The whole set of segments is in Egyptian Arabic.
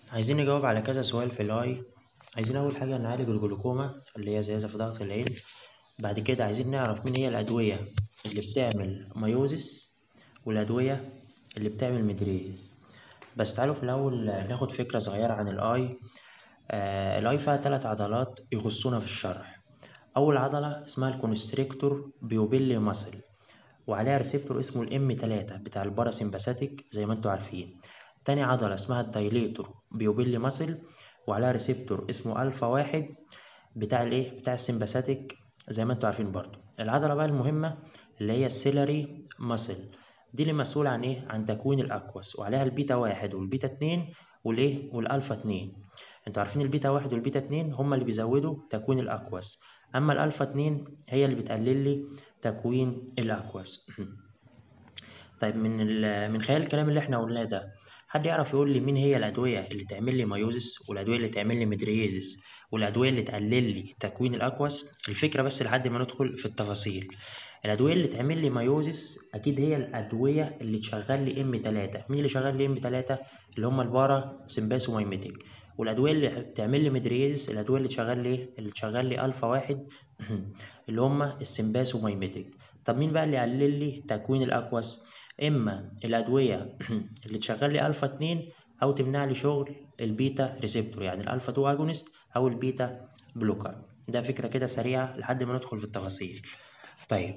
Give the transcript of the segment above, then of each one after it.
عايزين نجاوب على كذا سؤال في الآي عايزين أول حاجة نعالج الجلوكوما اللي هي زيادة في ضغط العين بعد كده عايزين نعرف مين هي الأدوية اللي بتعمل مايوزس والأدوية اللي بتعمل ميدريزس بس تعالوا في الأول ناخد فكرة صغيرة عن الآي آه الآي فيها تلات عضلات يخصونا في الشرح أول عضلة اسمها الكونستريكتور بيوبيلي ماسل وعليها ريسبتور اسمه الام 3 بتاع الباراسمباثيك زي ما انتوا عارفين تاني عضلة اسمها الدايليتور بيوبيلي ماسل وعليها ريسبتور اسمه الفا واحد بتاع الايه بتاع السمباثيك زي ما انتوا عارفين برضو العضلة بقى المهمة اللي هي السيلري ماسل دي اللي مسؤولة عن ايه عن تكوين الاكوس وعليها البيتا واحد والبيتا اتنين والايه والالفا اتنين انتوا عارفين البيتا واحد والبيتا اتنين هما اللي بيزودوا تكوين الاكوس اما الالفا اتنين هي اللي بتقلل لي تكوين الاكوس طيب من من خلال الكلام اللي احنا قلناه ده حد يعرف يقول لي مين هي الادويه اللي تعمل لي مايوزس والادويه اللي تعمل لي ميدريزس والادويه اللي تقلل لي تكوين الاكوس الفكره بس لحد ما ندخل في التفاصيل الادويه اللي تعمل لي مايوزس اكيد هي الادويه اللي تشغل لي ام 3 مين اللي شغال لي ام 3 اللي هم البارا سمباسومايميتيك والادويه اللي بتعمل لي ميدريزس الادويه اللي تشغل لي اللي تشغل لي الفا واحد اللي هم السمباسومايميتيك طب مين بقى اللي يقلل لي تكوين الاكوس اما الادويه اللي تشغل لي الفا 2 او تمنع لي شغل البيتا ريسبتور يعني الالفا 2 اجونست او البيتا بلوكر ده فكره كده سريعه لحد ما ندخل في التفاصيل طيب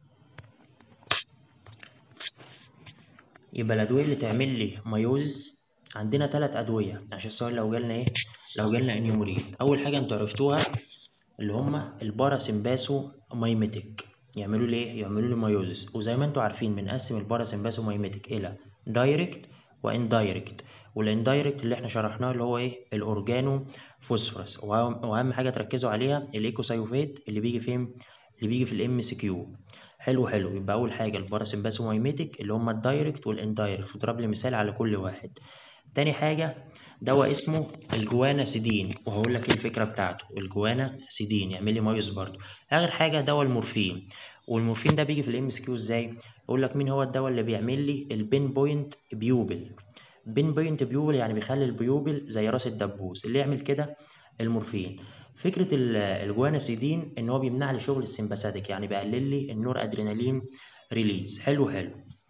يبقى الادويه اللي تعمل لي مايوزس عندنا ثلاث ادويه عشان السؤال لو جالنا ايه لو جالنا انيومريت اول حاجه انتوا عرفتوها اللي هما الباراسمباسو مايميتيك يعملوا لي ايه يعملوا لي مايوزس وزي ما انتوا عارفين بنقسم الباراسمباسو مايميتيك الى دايركت واندايركت والاندايركت اللي احنا شرحناه اللي هو ايه الاورجانو فوسفورس واهم حاجه تركزوا عليها الايكوسايوفيت اللي بيجي فين اللي بيجي في الام سي كيو حلو حلو يبقى اول حاجه الباراسمباسو مايميتيك اللي هم الدايركت والاندايركت وضرب لي مثال على كل واحد تاني حاجة دواء اسمه الجوانا سيدين وهقول لك ايه الفكرة بتاعته الجوانا سيدين يعمل لي مايوز برضو آخر حاجة دواء المورفين والمورفين ده بيجي في الام اس كيو ازاي يقول لك مين هو الدواء اللي بيعمل لي البين بوينت بيوبل بين بوينت بيوبل يعني بيخلي البيوبل زي راس الدبوس اللي يعمل كده المورفين فكرة الجوانا سيدين ان هو بيمنع لي شغل السمباثيك يعني بيقلل لي النور ادرينالين ريليز حلو حلو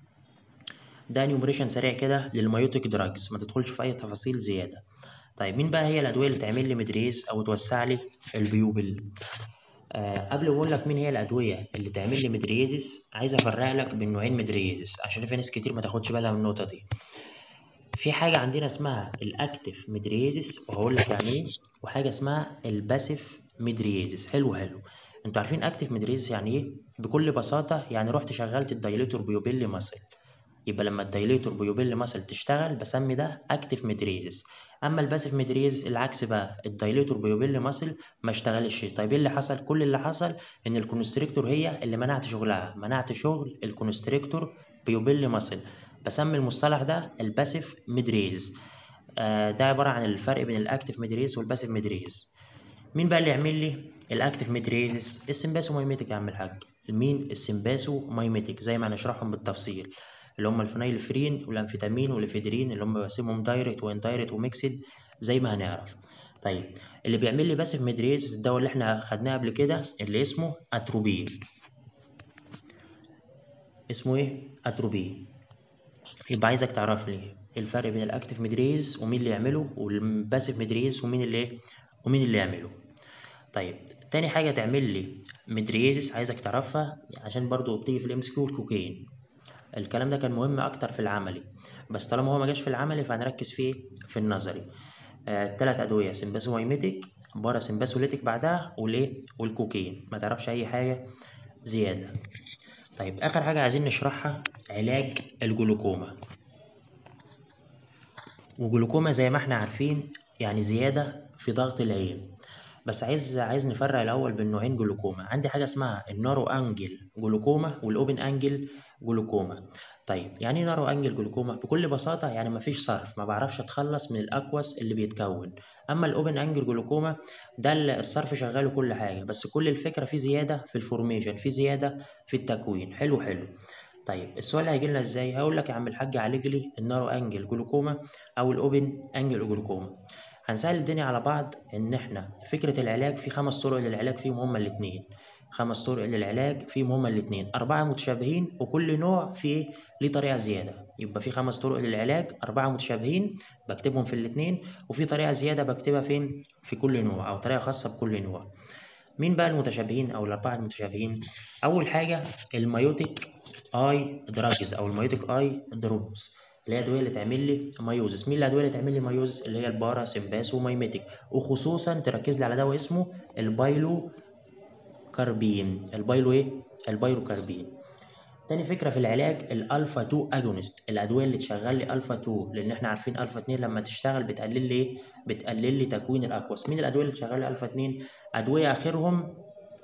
ده نيومريشن سريع كده للمايوتيك دراجز ما تدخلش في اي تفاصيل زياده طيب مين بقى هي الادويه اللي تعمل لي مدريز او توسع لي البيوبل آه قبل ما اقول لك مين هي الادويه اللي تعمل لي مدريزس عايز افرق لك بين نوعين مدريزس عشان في ناس كتير ما تاخدش بالها من النقطه دي في حاجه عندنا اسمها الاكتف مدريزس وهقول لك يعني ايه وحاجه اسمها الباسيف مدريزس حلو حلو انتوا عارفين اكتف مدريزس يعني ايه بكل بساطه يعني رحت شغلت الدايليتور بيوبيلي ماسل يبقى لما الدايليتور بيوبيل ماسل تشتغل بسمي ده اكتف ميدريز اما الباسيف ميدريز العكس بقى الدايليتور بيوبيل ماسل ما اشتغلش طيب ايه اللي حصل كل اللي حصل ان الكونستريكتور هي اللي منعت شغلها منعت شغل الكونستريكتور بيوبيل ماسل بسمي المصطلح ده الباسيف ميدريز آه ده عباره عن الفرق بين الاكتف ميدريز والباسيف ميدريز مين بقى اللي يعمل لي الاكتف ميدريز السمباسو مايميتيك يا عم الحاج مين السمباسو مايميتيك زي ما هنشرحهم بالتفصيل اللي هم الفينايلفرين والانفيتامين والافيدرين اللي هم بقسمهم دايركت واندايركت وميكسد زي ما هنعرف طيب اللي بيعمل لي باسيف ميدريز الدواء اللي احنا خدناه قبل كده اللي اسمه اتروبين اسمه ايه اتروبين يبقى عايزك تعرف لي الفرق بين الاكتيف ميدريز ومين اللي يعمله والباسيف ميدريز ومين اللي ايه ومين اللي يعمله طيب تاني حاجه تعمل لي ميدريزس عايزك تعرفها عشان برضو بتيجي في الام اس كيو الكوكين الكلام ده كان مهم اكتر في العملي بس طالما هو ما جاش في العملي فهنركز فيه في النظري آه، تلات ادويه سمباسومايميتيك بارا سمباسوليتيك بعدها والايه والكوكين ما تعرفش اي حاجه زياده طيب اخر حاجه عايزين نشرحها علاج الجلوكوما وجلوكوما زي ما احنا عارفين يعني زياده في ضغط العين بس عايز عايز نفرق الاول بين نوعين جلوكوما عندي حاجه اسمها النارو انجل جلوكوما والاوبن انجل جلوكوما طيب يعني ايه نارو انجل جلوكوما بكل بساطه يعني مفيش صرف ما بعرفش اتخلص من الاكوس اللي بيتكون اما الاوبن انجل جلوكوما ده الصرف شغال كل حاجه بس كل الفكره في زياده في الفورميشن في زياده في التكوين حلو حلو طيب السؤال هيجي لنا ازاي هقول لك يا عم الحاج عالج لي النارو انجل جلوكوما او الاوبن انجل جلوكوما هنسهل الدنيا على بعض ان احنا فكره العلاج في خمس طرق للعلاج فيهم هما الاثنين خمس طرق للعلاج فيهم هما الاثنين أربعة متشابهين وكل نوع فيه ليه طريقة زيادة يبقى في خمس طرق للعلاج أربعة متشابهين بكتبهم في الاثنين وفي طريقة زيادة بكتبها فين في كل نوع أو طريقة خاصة بكل نوع مين بقى المتشابهين أو الأربعة المتشابهين أول حاجة المايوتيك اي دراجز او المايوتيك اي دروبس اللي هي الادويه اللي تعمل لي مايوزس مين الادويه اللي تعمل لي مايوزس اللي هي البارا سمباس ومايميتيك وخصوصا تركز لي على دواء اسمه البايلو كاربين البايلو ايه البايلو كاربين تاني فكره في العلاج الالفا 2 اجونست الادويه اللي تشغل لي الفا 2 لان احنا عارفين الفا 2 لما تشتغل بتقلل لي ايه بتقلل لي تكوين الاكواس مين الادويه اللي تشغل لي الفا 2 ادويه اخرهم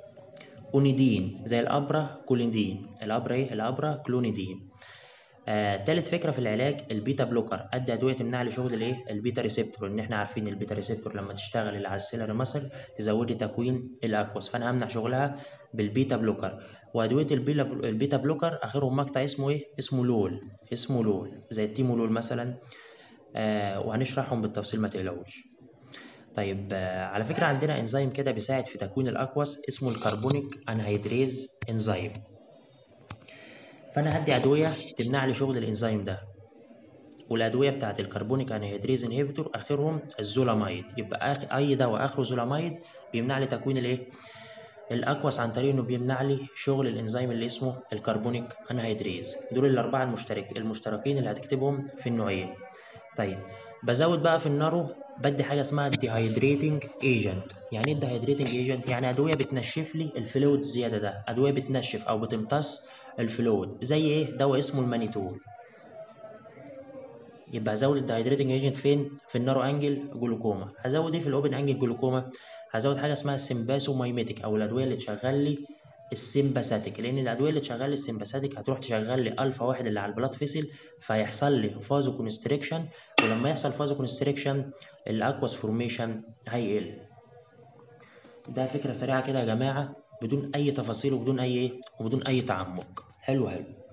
اونيدين زي الابرا كوليندين الابرا ايه الابرا كلونيدين آه، تالت فكره في العلاج البيتا بلوكر ادي ادويه تمنع لي شغل الايه البيتا ريسبتور ان احنا عارفين البيتا ريسبتور لما تشتغل اللي على السيلر مسل تزود لي تكوين الاكواس فانا همنع شغلها بالبيتا بلوكر وادويه البيلا- البيتا بلوكر اخرهم مقطع اسمه ايه اسمه لول اسمه لول زي التيمولول مثلا آه وهنشرحهم بالتفصيل ما تقلقوش طيب آه، على فكرة عندنا انزيم كده بيساعد في تكوين الأكواس اسمه الكربونيك انهيدريز انزيم فأنا هدي أدوية تمنع لي شغل الانزيم ده والأدوية بتاعت الكربونيك انهيدريز انهبيتور آخرهم الزولاميد يبقى آخ... أي دواء آخره زولاميد بيمنع لي تكوين الإيه؟ الأكواس عن طريق إنه بيمنع لي شغل الانزيم اللي اسمه الكربونيك انهيدريز دول الأربعة المشترك المشتركين اللي هتكتبهم في النوعين طيب بزود بقى في النارو بدي حاجه اسمها الديهايدريتنج ايجنت يعني ايه الديهايدريتنج ايجنت يعني ادويه بتنشف لي الفلويد الزياده ده ادويه بتنشف او بتمتص الفلويد زي ايه دواء اسمه المانيتول يبقى هزود الديهايدريتنج ايجنت فين في النارو انجل جلوكوما هزود ايه في الاوبن انجل جلوكوما هزود حاجه اسمها السمباسومايميتيك او الادويه اللي تشغل لي السمباثيك لان الادويه اللي تشغل لي السمباثيك هتروح تشغل لي الفا واحد اللي على البلاد فيسل فيحصل لي فازو كونستريكشن ولما يحصل فازو كونستريكشن الاكواس فورميشن هيقل ده فكره سريعه كده يا جماعه بدون اي تفاصيل وبدون اي وبدون اي تعمق حلو حلو